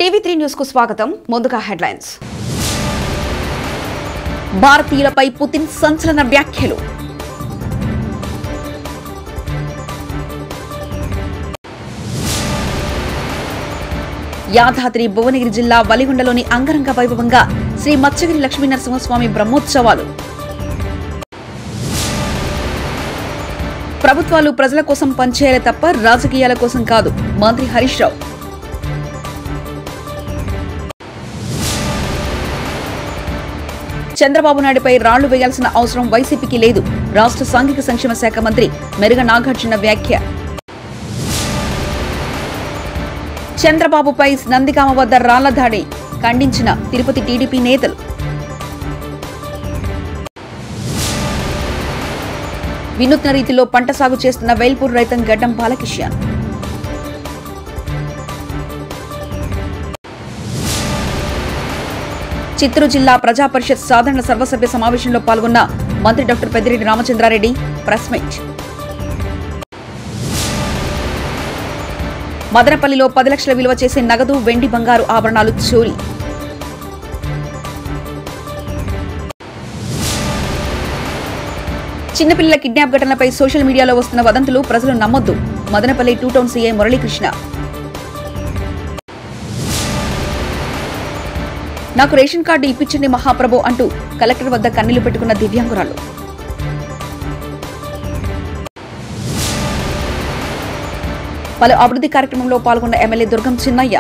TV three news కు స్వాగతం ముందుగా హెడ్లైన్స్ భారతీయులపై పుతిన్ సంచలన వ్యాఖ్యలు యాదాద్రి భువనగిరి జిల్లా వలిగొండలోని అంగరంగ వైభవంగా శ్రీ మత్స్యగిరి లక్ష్మీ నరసింహస్వామి బ్రహ్మోత్సవాలు ప్రభుత్వాలు ప్రజల కోసం పనిచేయాలి తప్ప రాజకీయాల కోసం కాదు మంత్రి హరీష్ రావు చంద్రబాబు నాయుడుపై రాళ్లు వేయాల్సిన అవసరం వైసీపీకి లేదు రాష్ట్ర సాంఘిక సంక్షేమ శాఖ మంత్రి మెరుగ నాగార్జున వ్యాఖ్య చంద్రబాబుపై నందిగామ వద్ద రాళ్ల దాడి ఖండించిన తిరుపతి టీడీపీ నేతలు వినూత్న రీతిలో పంట సాగు చేస్తున్న వేల్పూర్ రైతం గడ్డం బాలకిషన్ చిత్తూరు జిల్లా ప్రజా పరిషత్ సాధారణ సర్వసభ్య సమావేశంలో పాల్గొన్న మంత్రి doctor Peddireddy Ramachandra Reddy press meet మదనపల్లిలో పది లక్షల విలువ చేసే నగదు వెండి బంగారు ఆభరణాలు చోరీ చిన్నపిల్లల కిడ్నాప్ ఘటనపై సోషల్ మీడియాలో వస్తున్న వదంతులు ప్రజలు నమ్మొద్దు Madanapalle two town CI Murali Krishna నాకు రేషన్ కార్డు ఇప్పించండి మహాప్రభు అంటూ కలెక్టర్ వద్ద కన్నీళ్లు పెట్టుకున్న దివ్యాంగురాలు పలు అభివృద్ధి కార్యక్రమంలో పాల్గొన్న ఎమ్మెల్యే దుర్గం చిన్నయ్య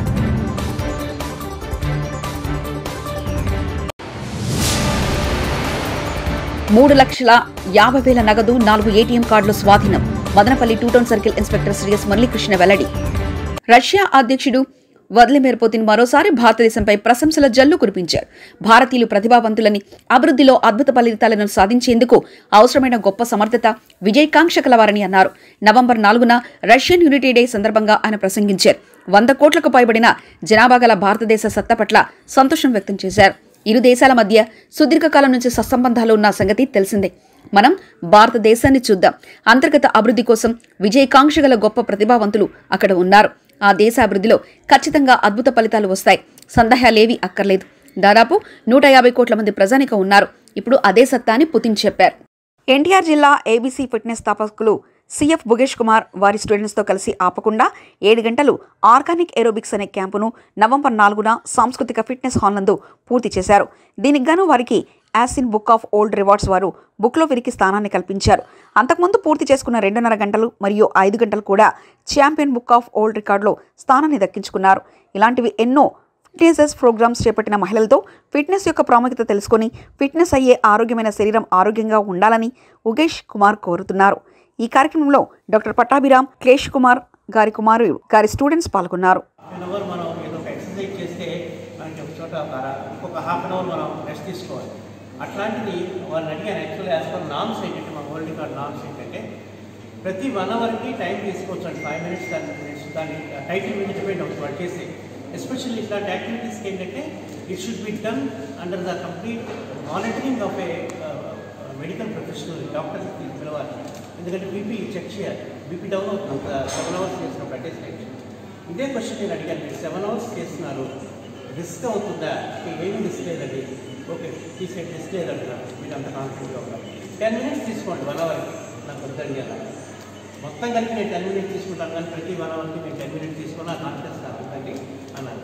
మూడు లక్షల యాభై వేల నగదు నాలుగు ఏటీఎం కార్డులు స్వాధీనం Madanapalle two town circle inspector Sri S Murali Krishna వెల్లడి రష్యా అధ్యక్షుడు వ్లాదిమిర్ పుతిన్ మరోసారి భారతదేశంపై ప్రశంసల జల్లు కురిపించారు భారతీయులు ప్రతిభావంతులని అభివృద్ధిలో అద్భుత ఫలితాలను సాధించేందుకు అవసరమైన గొప్ప సమర్థత విజయకాంక్ష కలవారని అన్నారు నవంబర్ నాలుగున రష్యన్ యూనిటీ డే సందర్భంగా ఆయన ప్రసంగించారు వంద కోట్లకు పైబడిన జనాభా గల భారతదేశ సత్తా పట్ల సంతోషం వ్యక్తం చేశారు ఇరు దేశాల మధ్య సుదీర్ఘకాలం నుంచి సత్సంబంధాలు ఉన్న సంగతి తెలిసిందే మనం భారతదేశాన్ని చూద్దాం అంతర్గత అభివృద్ధి కోసం విజయకాంక్ష గల గొప్ప ప్రతిభావంతులు అక్కడ ఉన్నారు ఆ దేశ అభివృద్ధిలో ఖచ్చితంగా అద్భుత ఫలితాలు వస్తాయి సందేహాలేవీ అక్కర్లేదు దాదాపు నూట యాభై కోట్ల మంది ప్రజానిక ఉన్నారు ఇప్పుడు అదే సత్తా అని పుతిన్ చెప్పారు ఎన్టీఆర్ జిల్లా ఏబీసీ ఫిట్నెస్ స్థాపకులు సిఎఫ్ భుగేష్ కుమార్ వారి స్టూడెంట్స్తో కలిసి ఆపకుండా ఏడు గంటలు ఆర్గానిక్ ఏరోబిక్స్ అనే క్యాంపును నవంబర్ నాలుగున సాంస్కృతిక ఫిట్నెస్ హాల్ నందు పూర్తి చేశారు దీనికి గాను వారికి Asian book of world records వారు బుక్లో వీరికి స్థానాన్ని కల్పించారు అంతకుముందు పూర్తి చేసుకున్న రెండున్నర గంటలు మరియు ఐదు గంటలు కూడా ఛాంపియన్ బుక్ ఆఫ్ ఓల్డ్ రికార్డులో స్థానాన్ని దక్కించుకున్నారు ఇలాంటివి ఎన్నో ఫిట్నెసెస్ ప్రోగ్రామ్స్ చేపట్టిన మహిళలతో ఫిట్నెస్ యొక్క ప్రాముఖ్యత తెలుసుకొని ఫిట్నెస్ అయ్యే ఆరోగ్యమైన శరీరం ఆరోగ్యంగా ఉండాలని ఉగేష్ కుమార్ కోరుతున్నారు ఈ కార్యక్రమంలో డాక్టర్ పట్టాభిరామ్ క్లేష్ కుమార్ గారి కుమారుడు గారి స్టూడెంట్స్ పాల్గొన్నారు హాఫ్ అన్ అవర్ మనం ఏదో ఒక ఎక్సర్సైజ్ చేస్తే మనకి ఒక చోట ఒక అర- ఇంకొక హాఫ్ అన్ అవర్ మనం రెస్ట్ తీసుకోవాలి అట్లాంటిది వాళ్ళని అడిగాను యాక్చువల్లీ యాజ్ పర్ నామ్స్ ఏంటంటే మా వరల్డ్ రికార్డ్ నామ్స్ ఏంటంటే ప్రతి వన్ అవర్కి టైం తీసుకోవచ్చు అండి ఫైవ్ మినిట్స్ టెన్ మినిట్స్ దాని టైటిల్ మీద డిపెండ్ అవుతుంది వాళ్ళు చేసి ఎస్పెషల్లీ ఇట్లాంటి యాక్టివిటీస్కి ఏంటంటే it should be done under the complete monitoring of a medical professional doctor పిలవాలి ఎందుకంటే బీపీ చెక్ చేయాలి బీపీ డౌన్ అవుతుంది సెవెన్ అవర్స్ చేసినప్పుడు అటే స్టేజ్ ఇదే క్వశ్చన్ నేను అడిగాను మీరు సెవెన్ అవర్స్ చేస్తున్నారు రిస్క్ అవుతుందా అంటే ఏమీ రిస్క్ లేదండి ఓకే తీసే రిస్క్ లేదంటున్నారు మీరు అంత కాన్ఫిడెంట్గా ఉన్నారు టెన్ మినిట్స్ తీసుకోండి వన్ అవర్కి నాకు వద్దండి అలా మొత్తం కలిపి నేను టెన్ మినిట్స్ తీసుకుంటాను కానీ ప్రతి వన్ అవర్కి నేను టెన్ మినిట్స్ తీసుకున్నా కాన్ఫిడెన్స్ నాకు ఉందండి అన్నారు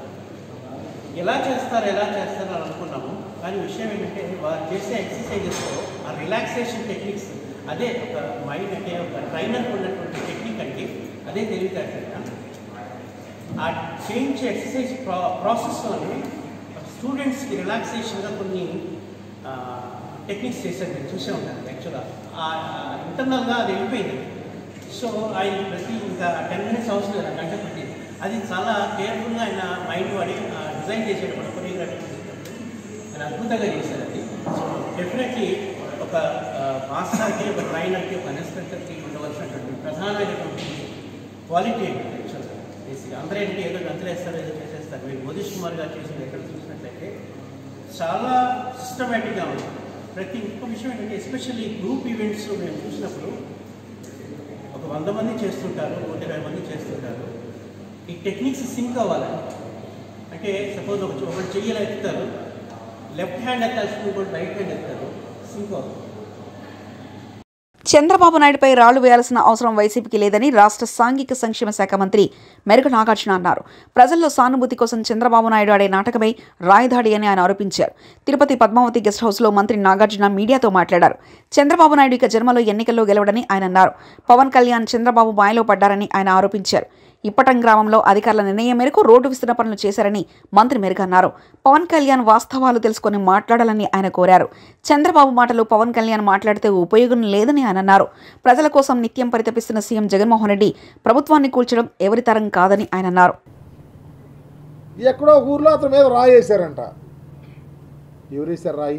ఎలా చేస్తారు ఎలా చేస్తారు అని అనుకున్నాము కానీ విషయం ఏంటంటే వారు చేసే ఎక్సర్సైజెస్లో ఆ రిలాక్సేషన్ టెక్నిక్స్ అదే ఒక మైండ్ అంటే ఒక ట్రైనర్ ఉన్నటువంటి టెక్నిక్ అంటే అదే తెలివితేటగా ఆ చేంజ్ ఎక్సర్సైజ్ ప్రా ప్రాసెస్లోనే స్టూడెంట్స్కి రిలాక్సేషన్గా కొన్ని టెక్నిక్స్ చేశారు నేను చూసే ఉంటాను యాక్చువల్గా ఇంటర్నల్గా అది వెళ్ళిపోయింది సో ఆయన ప్రతి ఇంకా టెన్ మినిట్స్ అవసరం లేదు గంట పట్టింది అది చాలా కేర్ఫుల్గా ఆయన మైండ్ వాడి డిజైన్ చేసేటప్పుడు కొరియోగ్రఫీ చేసేటప్పుడు ఆయన అద్భుతంగా చేశారు అది సో డెఫినెట్లీ ఒక మాస్టర్కి ఒక ట్రైనర్కి ఒక ఇన్స్పెక్టర్కి ఉండవలసినటువంటి ప్రధానమైనటువంటి క్వాలిటీ ఏంటి యాక్చువల్గా బేసిక్గా అందరూ ఏంటి ఏదో గంతలేస్తారు ఏదో చేసేస్తారు మీరు మోదీష్ కుమార్ గారు చేసింది ఎక్కడ చూసినట్లయితే చాలా సిస్టమేటిక్గా ఉంది ప్రతి ఇంకో విషయం ఏంటంటే ఎస్పెషల్లీ గ్రూప్ ఈవెంట్స్ మేము చూసినప్పుడు ఒక వంద మంది చేస్తుంటారు నూట ఇరవై మంది చేస్తుంటారు ఈ టెక్నిక్స్ సింక్ అవ్వాలి అంటే సపోజ్ ఒక ఒకటి చెయ్యలు ఎత్తుతారు లెఫ్ట్ హ్యాండ్ ఎత్తాల్సింది ఇంకోటి రైట్ హ్యాండ్ ఎత్తారు సింక్ అవుతుంది చంద్రబాబు నాయుడుపై రాళ్లు వేయాల్సిన అవసరం వైసీపీకి లేదని రాష్ట్ర సాంఘిక సంక్షేమ శాఖ మంత్రి మెరుగు నాగార్జున అన్నారు ప్రజల్లో సానుభూతి కోసం చంద్రబాబు నాయుడు ఆడే నాటకమై రాయదాడి అని ఆయన ఆరోపించారు తిరుపతి పద్మావతి గెస్ట్ హౌస్లో మంత్రి నాగార్జున మీడియాతో మాట్లాడారు చంద్రబాబు నాయుడు ఇక జన్మలో ఎన్నికల్లో గెలవడని ఆయన అన్నారు పవన్ కళ్యాణ్ చంద్రబాబు మాయలో పడ్డారని ఆయన ఆరోపించారు ఇప్పటం గ్రామంలో అధికారుల నిర్ణయం మేరకు రోడ్డు విస్తరణ పనులు చేశారని మంత్రి మెరుగన్నారు పవన్ కళ్యాణ్ వాస్తవాలు తెలుసుకొని మాట్లాడాలని ఆయన కోరారు చంద్రబాబు మాటలు పవన్ కళ్యాణ్ మాట్లాడితే ఉపయోగం లేదని ఆయన అన్నారు ప్రజల కోసం నిత్యం పరితపిస్తున్న సీఎం జగన్మోహన్ రెడ్డి ప్రభుత్వాన్ని కూల్చడం ఎవరి తరం కాదని ఆయన అన్నారు ఎక్కడో ఒక ఊర్లో అతని మీద రాయి వేశారంట ఎవరు వేశారు రాయి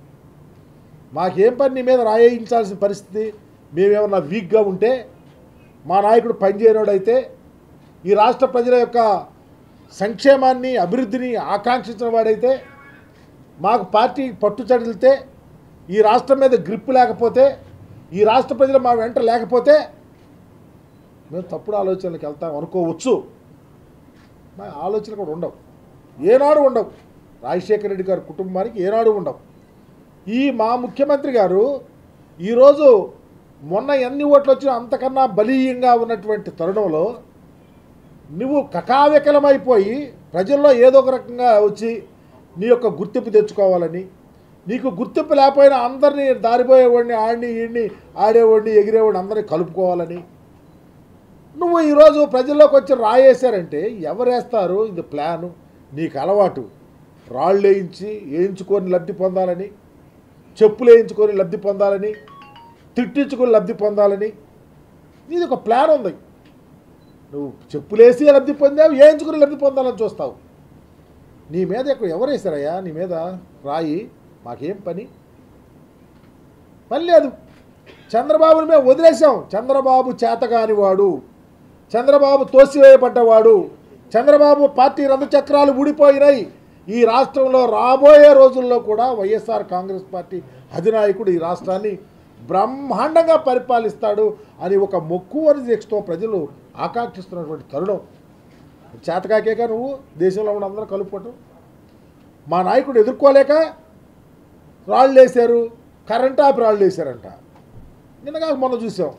మాకేం పని నీ మీద రాయి వేయించాల్సిన పరిస్థితి మేమేమన్నా వీక్గా ఉంటే మా నాయకుడు పనిచేయనోడైతే ఈ రాష్ట్ర ప్రజల యొక్క సంక్షేమాన్ని అభివృద్ధిని ఆకాంక్షించిన వాడైతే మాకు పార్టీ పట్టుచడితే ఈ రాష్ట్రం మీద గ్రిప్ లేకపోతే ఈ రాష్ట్ర ప్రజలు మా వెంట లేకపోతే మేము తప్పుడు ఆలోచనలకు వెళ్తాం అనుకోవచ్చు మా ఆలోచనలు కూడా ఉండవు ఏనాడు ఉండవు రాజశేఖర రెడ్డి గారి కుటుంబానికి ఏనాడు ఉండవు ఈ మా ముఖ్యమంత్రి గారు ఈరోజు మొన్న ఎన్ని ఓట్లు వచ్చినా అంతకన్నా బలీయంగా ఉన్నటువంటి తరుణంలో నువ్వు కకావికలమైపోయి ప్రజల్లో ఏదో ఒక రకంగా వచ్చి నీ యొక్క గుర్తింపు తెచ్చుకోవాలని నీకు గుర్తింపు లేకపోయినా అందరినీ దారిపోయేవాడిని ఆడిని ఈడిని ఆడేవాడిని ఎగిరేవాడిని అందరినీ కలుపుకోవాలని నువ్వు ఈరోజు ప్రజల్లోకి వచ్చి రాయేశారంటే ఎవరేస్తారు ఇది ప్లాను నీకు అలవాటు రాళ్ళు వేయించి వేయించుకొని లబ్ధి పొందాలని చెప్పులు వేయించుకొని లబ్ధి పొందాలని తిట్టించుకొని లబ్ధి పొందాలని నీది ఒక ప్లాన్ ఉంది నువ్వు చెప్పులేసి లబ్ధి పొందావు వేయించుకుని లబ్ధి పొందాలని చూస్తావు నీ మీద ఇక్కడ ఎవరు వేశారయ్యా నీ మీద రాయి మాకేం పని పని లేదు చంద్రబాబుని మేము వదిలేసాం చంద్రబాబు చేతగానివాడు చంద్రబాబు తోసివేయబడ్డవాడు చంద్రబాబు పార్టీ చక్రాలు ఊడిపోయినాయి ఈ రాష్ట్రంలో రాబోయే రోజుల్లో కూడా వైఎస్ఆర్ కాంగ్రెస్ పార్టీ అధినాయకుడు ఈ రాష్ట్రాన్ని బ్రహ్మాండంగా పరిపాలిస్తాడు అని ఒక మొక్కువరి దీక్షతో ప్రజలు ఆకాంక్షిస్తున్నటువంటి తరుణం చేతకాకేక నువ్వు దేశంలో ఉన్న అందరూ కలుపుకోవటం మా నాయకుడు ఎదుర్కోలేక రాళ్ళు వేశారు కరెంట్ ఆపి రాళ్ళు వేశారంట నిన్నగా మొన్న చూసాం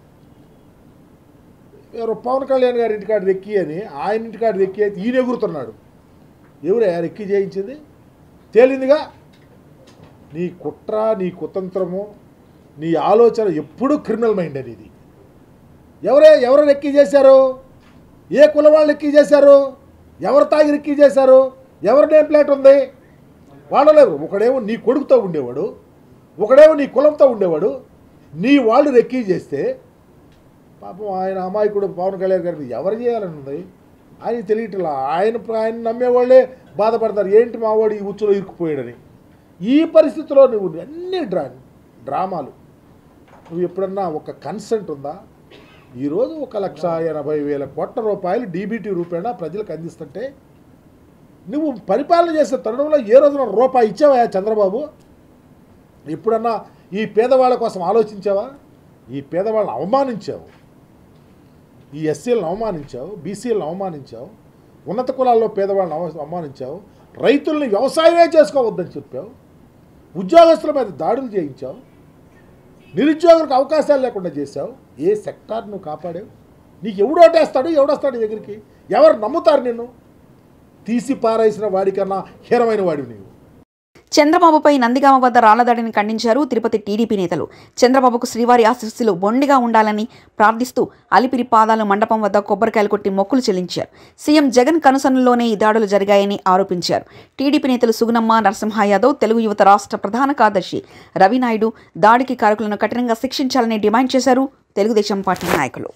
ఎవరు పవన్ కళ్యాణ్ గారి ఇంటికాడ రెక్కి అని ఆయన ఇంటికాడ రెక్కి అయితే ఈయన ఎగురుతున్నాడు ఎవరే రెక్కి చేయించింది తేలిందిగా నీ కుట్ర నీ కుతంత్రము నీ ఆలోచన ఎప్పుడూ క్రిమినల్ మైండ్ అనేది ఎవరే ఎవరు రెక్కి చేశారు ఏ కుల వాళ్ళు ఎక్కి చేశారు ఎవరు తాగి రెక్కి చేశారు ఎవరి నేమ్ ప్లేట్ ఉంది వాళ్ళలో ఎవరు? ఒకడేమో నీ కొడుకుతో ఉండేవాడు ఒకడేమో నీ కులంతో ఉండేవాడు నీ వాళ్ళు రెక్కీ చేస్తే పాపం ఆయన అమాయకుడు పవన్ కళ్యాణ్ గారికి ఎవరు చేయాలని ఉంది ఆయన తెలియట్లా ఆయన ఆయన నమ్మేవాళ్ళే బాధపడతారు ఏంటి మావాడు ఈ ఉచ్చులో ఇరుక్కుపోయాడని ఈ పరిస్థితిలో నువ్వు అన్ని డ్రా డ్రామాలు నువ్వు ఎప్పుడన్నా ఒక కన్సెంట్ ఉందా ఈరోజు ఒక లక్ష ఎనభై వేల కోట్ల రూపాయలు డీబీటీ రూపేణా ప్రజలకు అందిస్తుంటే నువ్వు పరిపాలన చేసే తరుణంలో ఏ రోజున రూపాయి ఇచ్చావా చంద్రబాబు ఎప్పుడన్నా ఈ పేదవాళ్ళ కోసం ఆలోచించావా ఈ పేదవాళ్ళని అవమానించావు ఈ ఎస్సీలను అవమానించావు బీసీలను అవమానించావు ఉన్నత కులాల్లో పేదవాళ్ళని అవ- అవమానించావు రైతుల్ని వ్యవసాయమే చేసుకోవద్దని చెప్పావు ఉద్యోగస్తుల మీద దాడులు చేయించావు నిరుద్యోగులకు అవకాశాలు లేకుండా చేశావు ఏ సెక్టార్ నువ్వు కాపాడావు నీకు ఎవడు ఓటేస్తాడు ఎవడొస్తాడు నీ దగ్గరికి ఎవరు నమ్ముతారు నిన్ను తీసి పారేసిన వాడికన్నా హీనమైన వాడివి నీవు చంద్రబాబుపై నందిగామ వద్ద రాళ్లదాడిని ఖండించారు తిరుపతి టీడీపీ నేతలు చంద్రబాబుకు శ్రీవారి ఆశీస్సులు బొండిగా ఉండాలని ప్రార్థిస్తూ అలిపిరి పాదాల మండపం వద్ద కొబ్బరికాయలు కొట్టి మొక్కులు చెల్లించారు సీఎం జగన్ కనుసన్నల్లోనే ఈ దాడులు జరిగాయని ఆరోపించారు టీడీపీ నేతలు సుగుణమ్మ నరసింహ యాదవ్ తెలుగు యువత రాష్ట్ర ప్రధాన కార్యదర్శి రవినాయుడు దాడికి కారకులను కఠినంగా శిక్షించాలని డిమాండ్ చేశారు తెలుగుదేశం పార్టీ నాయకులు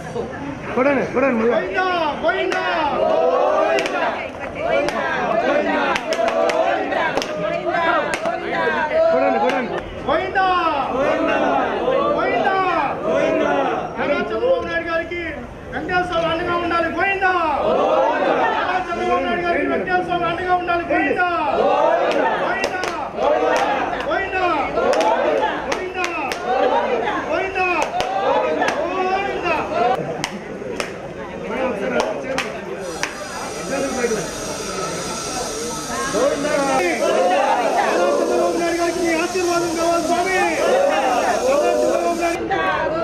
పోయిందా పోయిందా నారా చంద్రబాబు నాయుడు గారికి వెంకటేశ్వర స్వామి అండగా ఉండాలి పోయిందా నారా చంద్రబాబు నాయుడు గారికి వెంకటేశ్వర స్వామి అండగా ఉండాలి పోయిందా పోయిందా పోయిందా పోయిందా పోయిందా పోయిందా ఆశీర్వాదం కావాలి స్వామి నారా చంద్రబాబు నాయుడు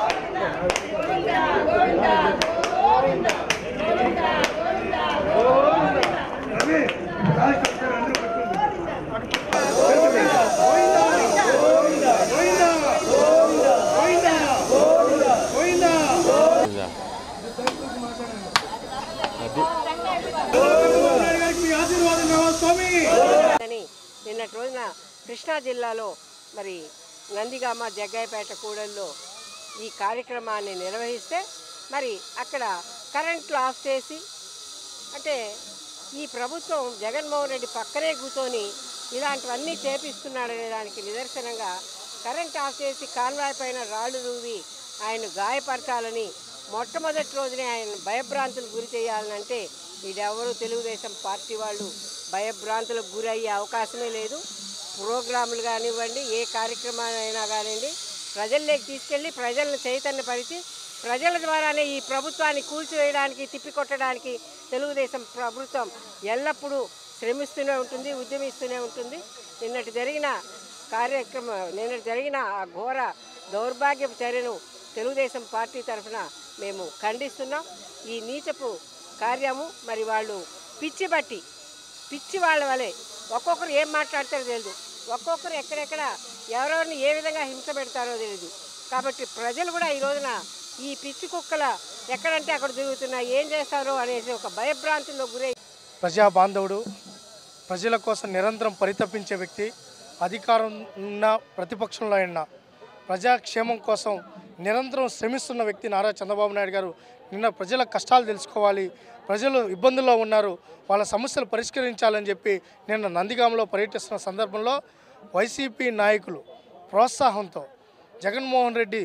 ఆశీర్వాదం కావాలి స్వామి అని నిన్నటి రోజున కృష్ణా జిల్లాలో మరి నందిగామ జగ్గాయపేట కూడల్లో ఈ కార్యక్రమాన్ని నిర్వహిస్తే మరి అక్కడ కరెంట్లు ఆఫ్ చేసి అంటే ఈ ప్రభుత్వం జగన్మోహన్ రెడ్డి పక్కనే కూర్చొని ఇలాంటివన్నీ చేపిస్తున్నాడనే దానికి నిదర్శనంగా కరెంట్ ఆఫ్ చేసి కాన్వాయ్ పైన రాళ్ళు రూవి ఆయన గాయపరచాలని మొట్టమొదటి రోజునే ఆయన భయభ్రాంతులకు గురి చేయాలంటే ఇదెవరు తెలుగుదేశం పార్టీ వాళ్ళు భయభ్రాంతులకు గురి అయ్యే అవకాశమే లేదు ప్రోగ్రాములు కానివ్వండి ఏ కార్యక్రమాలైనా కానివ్వండి ప్రజల్లోకి తీసుకెళ్ళి ప్రజలను చైతన్యపరిచి ప్రజల ద్వారానే ఈ ప్రభుత్వాన్ని కూల్చివేయడానికి తిప్పికొట్టడానికి తెలుగుదేశం ప్రభుత్వం ఎల్లప్పుడూ శ్రమిస్తూనే ఉంటుంది ఉద్యమిస్తూనే ఉంటుంది నిన్నటి జరిగిన కార్యక్రమం నిన్నటి జరిగిన ఆ ఘోర దౌర్భాగ్యపు చర్యను తెలుగుదేశం పార్టీ తరఫున మేము ఖండిస్తున్నాం ఈ నీచపు కార్యము మరి వాళ్ళు పిచ్చి బట్టి పిచ్చి వాళ్ళ వలె ఒక్కొక్కరు ఏం మాట్లాడతారో తెలియదు ఒక్కొక్కరు ఎక్కడెక్కడ ఎవరెవరిని ఏ విధంగా హింస పెడతారో తెలియదు కాబట్టి ప్రజలు కూడా ఈ రోజున ఈ పిచ్చి కుక్కల ఎక్కడంటే అక్కడ తిరుగుతున్నా ఏం చేస్తారో అనేసి ఒక భయభ్రాంతిలో గురై ప్రజా బాంధవుడు ప్రజల కోసం నిరంతరం పరితపించే వ్యక్తి అధికారం ఉన్న ప్రతిపక్షంలో అయిన ప్రజాక్షేమం కోసం నిరంతరం శ్రమిస్తున్న వ్యక్తి నారా చంద్రబాబు నాయుడు గారు నిన్న ప్రజల కష్టాలు తెలుసుకోవాలి ప్రజలు ఇబ్బందుల్లో ఉన్నారు వాళ్ళ సమస్యలు పరిష్కరించాలని చెప్పి నిన్న నందిగామలో పర్యటిస్తున్న సందర్భంలో వైసీపీ నాయకులు ప్రోత్సాహంతో జగన్మోహన్ రెడ్డి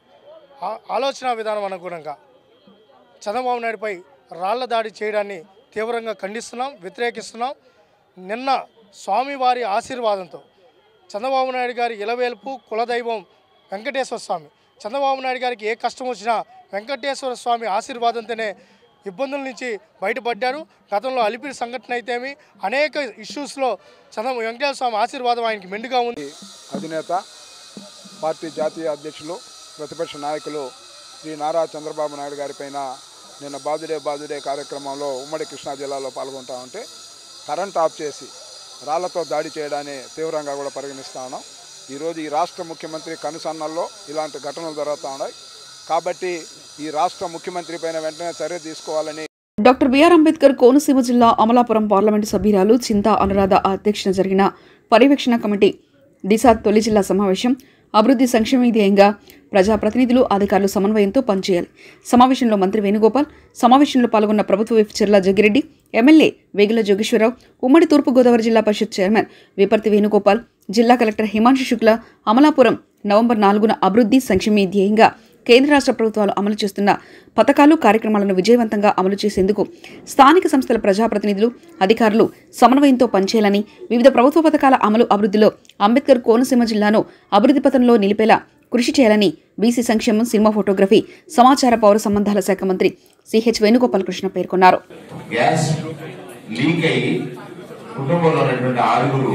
ఆ- ఆలోచన విధానం అనుగుణంగా చంద్రబాబు నాయుడుపై రాళ్ల దాడి చేయడాన్ని తీవ్రంగా ఖండిస్తున్నాం వ్యతిరేకిస్తున్నాం నిన్న స్వామివారి ఆశీర్వాదంతో చంద్రబాబు నాయుడు గారి ఇలవేల్పు కులదైవం వెంకటేశ్వర స్వామి చంద్రబాబు నాయుడు గారికి ఏ కష్టం వచ్చినా వెంకటేశ్వర స్వామి ఆశీర్వాదంతోనే ఇబ్బందుల నుంచి బయటపడ్డారు గతంలో అలిపిరి సంఘటన అయితేమి అనేక ఇష్యూస్లో చంద్ర వెంకటేశ్వర స్వామి ఆశీర్వాదం ఆయనకి మెండుగా ఉంది అధినేత పార్టీ జాతీయ అధ్యక్షులు ప్రతిపక్ష నాయకులు శ్రీ నారా చంద్రబాబు నాయుడు గారి పైన నిన్న బాదుడే బాదుడే కార్యక్రమంలో ఉమ్మడి కృష్ణా జిల్లాలో పాల్గొంటా ఉంటే కరెంట్ ఆఫ్ చేసి రాళ్లతో దాడి చేయడాన్ని తీవ్రంగా కూడా పరిగణిస్తా ఉన్నాం ఈరోజు ఈ రాష్ట్ర ముఖ్యమంత్రి కనుసన్నల్లో ఇలాంటి ఘటనలు జరుగుతూ ఉన్నాయి కాబట్టి ఈ రాష్ట్ర ముఖ్యమంత్రి పైన వెంటనే చర్య తీసుకోవాలని డాక్టర్ బిఆర్ అంబేద్కర్ కోనసీమ జిల్లా అమలాపురం పార్లమెంటు సభ్యురాలు చింతా అనురాధ అధ్యక్షన జరిగిన పర్యవేక్షణ కమిటీ దిశ తొలి జిల్లా సమావేశం అభివృద్ధి సంక్షేమ ధ్యేయంగా ప్రజాప్రతినిధులు అధికారులు సమన్వయంతో పనిచేయాలి సమావేశంలో మంత్రి వేణుగోపాల్ సమావేశంలో పాల్గొన్న ప్రభుత్వ విప్ చెర్ల జగ్గిరెడ్డి ఎమ్మెల్యే వేగుల జోగేశ్వరరావు ఉమ్మడి తూర్పుగోదావరి జిల్లా పరిషత్ చైర్మన్ విపర్తి వేణుగోపాల్ జిల్లా కలెక్టర్ హిమాంశు శుక్ల అమలాపురం నవంబర్ నాలుగున అభివృద్ధి సంక్షేమ ధ్యేయంగా కేంద్ర రాష్ట్ర ప్రభుత్వాలు అమలు చేస్తున్న పథకాలు కార్యక్రమాలను విజయవంతంగా అమలు చేసేందుకు స్థానిక సంస్థల ప్రజాప్రతినిధులు అధికారులు సమన్వయంతో పనిచేయాలని వివిధ ప్రభుత్వ పథకాల అమలు అభివృద్ధిలో అంబేద్కర్ కోనసీమ జిల్లాను అభివృద్ధి పథంలో నిలిపేలా కృషి చేయాలని బీసీ సంక్షేమం సినిమా ఫోటోగ్రఫీ సమాచార పౌర సంబంధాల శాఖ మంత్రి సిహెచ్ వేణుగోపాల్ కృష్ణ పేర్కొన్నారు గ్యాస్ లీక్ అయ్యి కుటుంబంలో ఉన్నటువంటి ఆరుగురు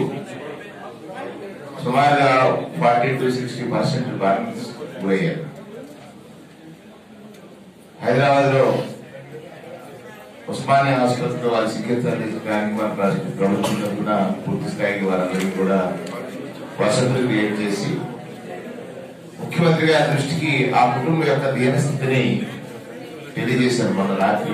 సుమారుగా ఫార్టీ టు సిక్స్టీ పర్సెంట్ బారిన్స్ గురయ్యారు హైదరాబాద్ లో ఉస్మానియా ఆసుపత్రిలో వారి చికిత్స తీసుకోవడానికి మన ప్ర- ప్రభుత్వం తరఫున పూర్తి స్థాయికి వారందరికీ కూడా వసతులు క్రియేట్ చేసి ముఖ్యమంత్రి గారి దృష్టికి ఆ కుటుంబం యొక్క దీనస్థితిని తెలియజేశారు మన రాత్రి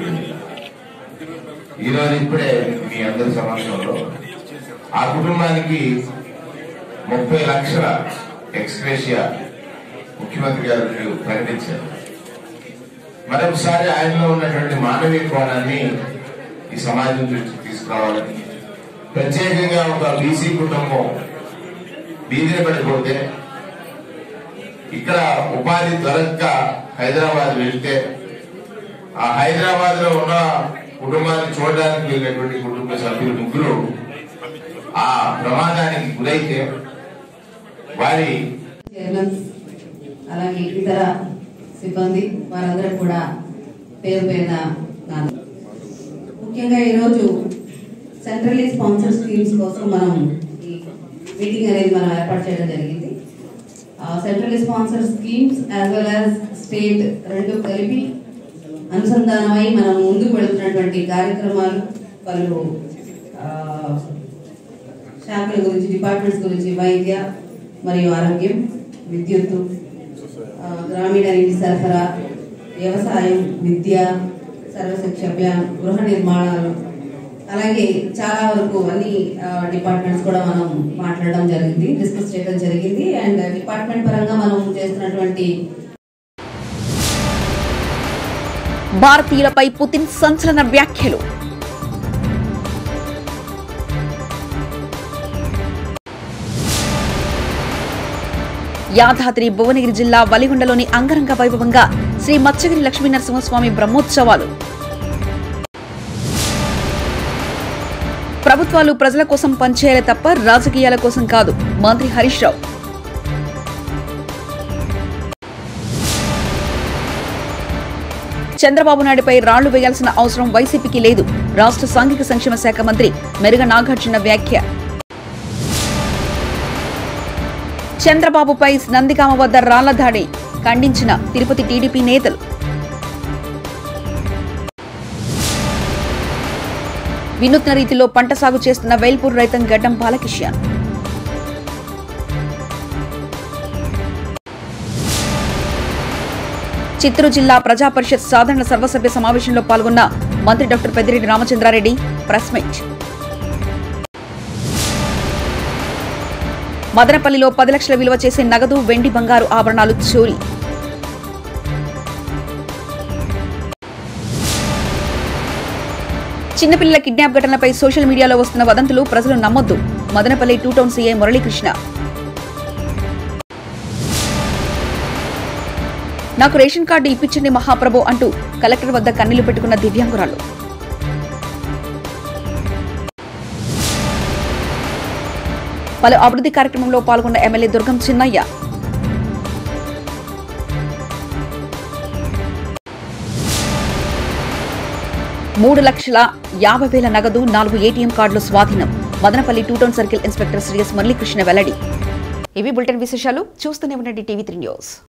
ఈ రోజు ఇప్పుడే మీ అందరి సమక్షంలో ఆ కుటుంబానికి ముప్పై లక్షల ఎక్స్గ్రేషియా ముఖ్యమంత్రి గారు ప్రకటించారు మరొకసారి ఆయనలో ఉన్నటువంటి మానవీయ కోణాన్ని ఈ సమాజం దృష్టికి తీసుకురావాలని ప్రత్యేకంగా ఒక బీసీ కుటుంబం బీదిన పడిపోతే ఇక్కడ ఉపాధి దొరక్క హైదరాబాద్ వెళ్తే ఆ హైదరాబాద్ లో ఉన్న కుటుంబాన్ని చూడడానికి వెళ్ళినటువంటి కుటుంబ సభ్యులు ముగ్గురు ఆ ప్రమాదానికి గురైతే వారి చైర్మన్ అలాగే ఇతర సిబ్బంది వారందరూ కూడా పేరు పేరున నాన్న ముఖ్యంగా ఈరోజు సెంట్రలీ స్పాన్సర్ స్కీమ్స్ కోసం మనం ఈ మీటింగ్ అనేది మనం ఏర్పాటు చేయడం జరిగింది central sponsor schemes as well as state రెండు కలిపి అనుసంధానమై మనం ముందుకు వెళుతున్నటువంటి కార్యక్రమాలు పలు ఆ, శాఖల గురించి డిపార్ట్మెంట్స్ గురించి వైద్య మరియు ఆరోగ్యం విద్యుత్తు ఆ, గ్రామీణ నీటి సరఫరా వ్యవసాయం విద్య సర్వశిక్ష అభియాన్ గృహ నిర్మాణాలు అలాగే చాలా వరకు అన్ని డిపార్ట్మెంట్స్ కూడా మనం మాట్లాడడం జరిగింది డిస్కస్ చేయడం జరిగింది అండ్ డిపార్ట్మెంట్ పరంగా మనం చేస్తున్నటువంటి భారతీయులపై పుతిన్ సంచలన వ్యాఖ్యలు యాదాద్రి భువనగిరి జిల్లా వలిగొండలోని అంగరంగ వైభవంగా శ్రీ మత్స్యగిరి లక్ష్మీ నరసింహస్వామి బ్రహ్మోత్సవాలు ప్రభుత్వాలు ప్రజల కోసం పనిచేయాలి తప్ప రాజకీయాల కోసం కాదు మంత్రి హరీష్ రావు చంద్రబాబు నాయుడుపై రాళ్లు వేయాల్సిన అవసరం వైసీపీకి లేదు రాష్ట్ర సాంఘిక సంక్షేమ శాఖ మంత్రి మెరుగ నాగార్జున వ్యాఖ్య చంద్రబాబుపై నందిగామ వద్ద రాళ్ల దాడి ఖండించిన తిరుపతి టీడీపీ నేతలు వినూత్న రీతిలో పంట సాగు చేస్తున్న వేల్పూర్ రైతం గడ్డం బాలకిషన్ చిత్తూరు జిల్లా ప్రజా పరిషత్ సాధారణ సర్వసభ్య సమావేశంలో పాల్గొన్న మంత్రి doctor Peddireddy Ramachandra Reddy press meet మదనపల్లిలో పది లక్షల విలువ చేసే నగదు వెండి బంగారు ఆభరణాలు చోరీ చిన్నపిల్లల కిడ్నాప్ ఘటనలపై సోషల్ మీడియాలో వస్తున్న వదంతులు ప్రజలు నమ్మొద్దు Madanapalle two town CI Murali Krishna నాకు రేషన్ కార్డు ఇప్పించండి మహాప్రభు అంటూ కలెక్టర్ వద్ద కన్నీళ్లు పెట్టుకున్న దివ్యాంగురాలు పలు అభివృద్ధి కార్యక్రమంలో పాల్గొన్న ఎమ్మెల్యే దుర్గం చిన్నయ్య మూడు లక్షల యాభై వేల నగదు నాలుగు ఏటీఎం కార్డులు స్వాధీనం Madanapalle two town circle inspector Sri S Murali Krishna వెల్లడి ఇవి బులెటిన్ విశేషాలు చూస్తూనే ఉండండి టీవీ త్రీ న్యూస్